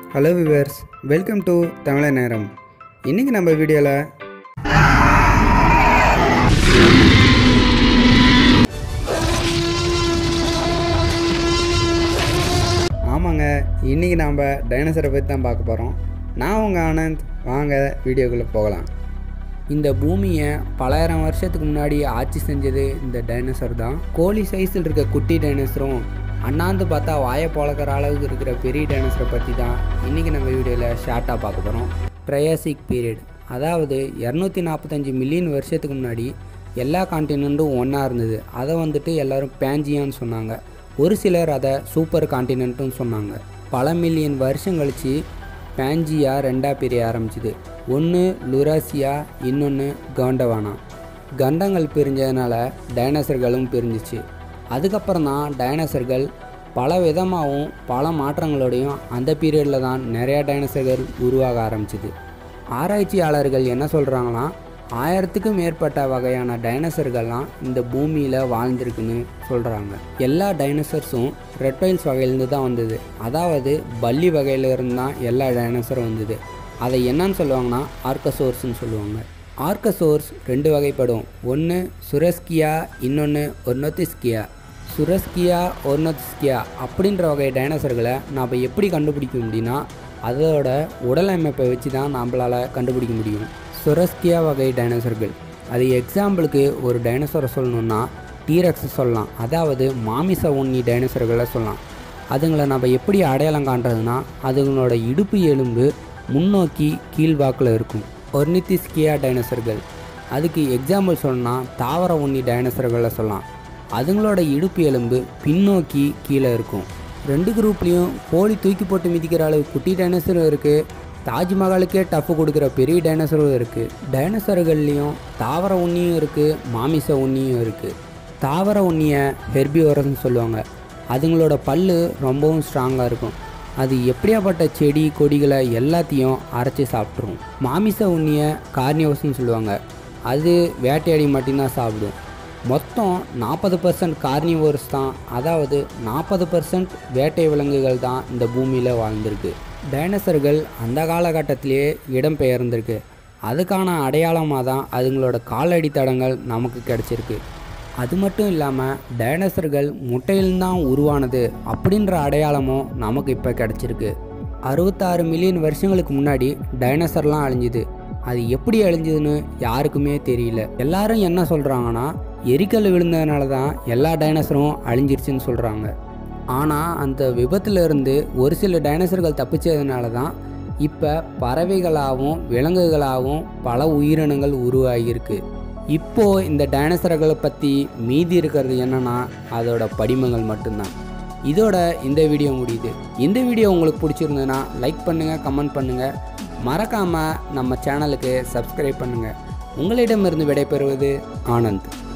hello viewers welcome to தமிழ நேரம் இன்றைக்கி நம்ம வீடியோவில் ஆமாங்க இன்றைக்கி நாம் டைனோசரை பற்றி தான் பார்க்க போகிறோம் நான் உங்கள் ஆனந்த் வாங்க வீடியோக்குள்ளே போகலாம் இந்த பூமியை பலாயிரம் வருஷத்துக்கு முன்னாடி ஆட்சி செஞ்சது இந்த டைனோசர் தான் கோழி சைஸில் இருக்க குட்டி டைனோசரும் அண்ணாந்து பார்த்தா வாயை பழக்கிற அளவுக்கு இருக்கிற பெரிய டைனோசரை பற்றி தான் இன்றைக்கி நம்ம வீடியோவில் ஷார்ட்டாக பார்க்க போகிறோம் ட்ரையாசிக் பீரியட் அதாவது இரநூத்தி நாற்பத்தஞ்சு மில்லியன் வருஷத்துக்கு முன்னாடி எல்லா காண்டினெண்ட்டும் ஒன்றா இருந்தது அதை வந்துட்டு எல்லாரும் பேஞ்சியான்னு சொன்னாங்க ஒரு சிலர் அதை சூப்பர் காண்டினென்ட்டும் சொன்னாங்க பல மில்லியன் வருஷம் கழித்து பேஞ்சியா ரெண்டாக பிரிய ஆரம்பிச்சுது ஒன்று லுராசியா இன்னொன்று காண்டவானா கண்டங்கள் பிரிஞ்சதுனால டைனோசர்களும் பிரிஞ்சிச்சு அதுக்கப்புறம் தான் டைனோசர்கள் பல விதமாகவும் பல மாற்றங்களோடையும் அந்த பீரியடில் தான் நிறையா டைனோசர்கள் உருவாக ஆரம்பிச்சுது ஆராய்ச்சியாளர்கள் என்ன சொல்கிறாங்கன்னா ஆயிரத்துக்கும் மேற்பட்ட வகையான டைனோசர்கள்லாம் இந்த பூமியில் வாழ்ந்திருக்குன்னு சொல்கிறாங்க எல்லா டைனோசர்ஸும் ரெட்டைல்ஸ் வகையிலேருந்து தான் வந்தது அதாவது பல்லி வகையிலேருந்து தான் எல்லா டைனோசரும் வந்தது அதை என்னன்னு சொல்லுவாங்கன்னா ஆர்கசோர்ஸ்னு சொல்லுவாங்க ஆர்கசோர்ஸ் ரெண்டு வகைப்படும் ஒன்று சுரஸ்கியா இன்னொன்று ஒர்னோத்திஸ்கியா சுரஸ்கியா ஒர்னோத்திஸ்கியா அப்படின்ற வகை டைனோசர்களை நாம் எப்படி கண்டுபிடிக்க முடியும்னா அதோட உடல் அமைப்பை வச்சு தான் நம்மளால் கண்டுபிடிக்க முடியும் சுரஸ்கியா வகை டைனோசர்கள் அது எக்ஸாம்பிளுக்கு ஒரு டைனோசரை சொல்லணுன்னா டீரக்ஸ் சொல்லலாம் அதாவது மாமிச உண்ணி டைனோசர்களை சொல்லலாம் அதுங்களை நம்ம எப்படி அடையாளம் காண்றதுனா அதுங்களோட இடுப்பு எலும்பு முன்னோக்கி கீழ்வாக்கில் இருக்கும் ஒர்னித்திஸ்கியா டைனோசர்கள் அதுக்கு எக்ஸாம்பிள் சொல்லணும்னா தாவர உண்ணி டைனோசர்களை சொல்லலாம் அதுங்களோட இடுப்பு எலும்பு பின்னோக்கி கீழே இருக்கும் ரெண்டு குரூப்லேயும் கோழி தூக்கி போட்டு மிதிக்கிற அளவு குட்டி டைனோசரும் இருக்குது தாஜ்மஹாலுக்கே டஃப் கொடுக்குற பெரிய டைனோசரும் இருக்குது டைனோசர்கள்லேயும் தாவர உண்ணியும் இருக்குது மாமிச உண்ணியும் இருக்குது தாவர உண்ணியை ஹெர்பியோரஸ்னு சொல்லுவாங்க அதுங்களோட பல்லு ரொம்பவும் ஸ்ட்ராங்காக இருக்கும் அது எப்படியாப்பட்ட செடி கொடிகளை எல்லாத்தையும் அரைச்சி சாப்பிட்ரும் மாமிச உண்ணியை கார்னியோஸ்னு சொல்லுவாங்க அது வேட்டையாடி மட்டும்தான் சாப்பிடும் மொத்தம் நாற்பது பர்சன்ட் கார்னிவோர்ஸ் தான் அதாவது நாற்பது பர்சன்ட் வேட்டை விலங்குகள் தான் இந்த பூமியில் வாழ்ந்திருக்கு டைனோசர்கள் அந்த காலகட்டத்திலேயே இடம்பெயர்ந்திருக்கு அதுக்கான அடையாளமாக தான் அதுங்களோட காலடி தடங்கள் நமக்கு கிடச்சிருக்கு அது மட்டும் இல்லாமல் டைனோசர்கள் முட்டையில்தான் உருவானது அப்படின்ற அடையாளமும் நமக்கு இப்போ கிடச்சிருக்கு அறுபத்தாறு மில்லியன் வருஷங்களுக்கு முன்னாடி டைனோசர்லாம் அழிஞ்சுது அது எப்படி அழிஞ்சதுன்னு யாருக்குமே தெரியல எல்லாரும் என்ன சொல்கிறாங்கன்னா எரிக்கல் விழுந்ததுனால தான் எல்லா டைனோசரும் அழிஞ்சிருச்சுன்னு சொல்கிறாங்க ஆனால் அந்த விபத்துல இருந்து ஒரு சில டைனோசர்கள் தப்பிச்சதுனால தான் இப்போ பறவைகளாகவும் விலங்குகளாகவும் பல உயிரினங்கள் உருவாகியிருக்கு இப்போ இந்த டைனோசர்களை பற்றி மீதி இருக்கிறது என்னன்னா அதோட படிமங்கள் மட்டும்தான் இதோட இந்த வீடியோ முடியுது இந்த வீடியோ உங்களுக்கு பிடிச்சிருந்ததுன்னா லைக் பண்ணுங்கள் கமெண்ட் பண்ணுங்கள் மறக்காமல் நம்ம சேனலுக்கு சப்ஸ்கிரைப் பண்ணுங்கள் உங்களிடமிருந்து விடைபெறுவது ஆனந்த்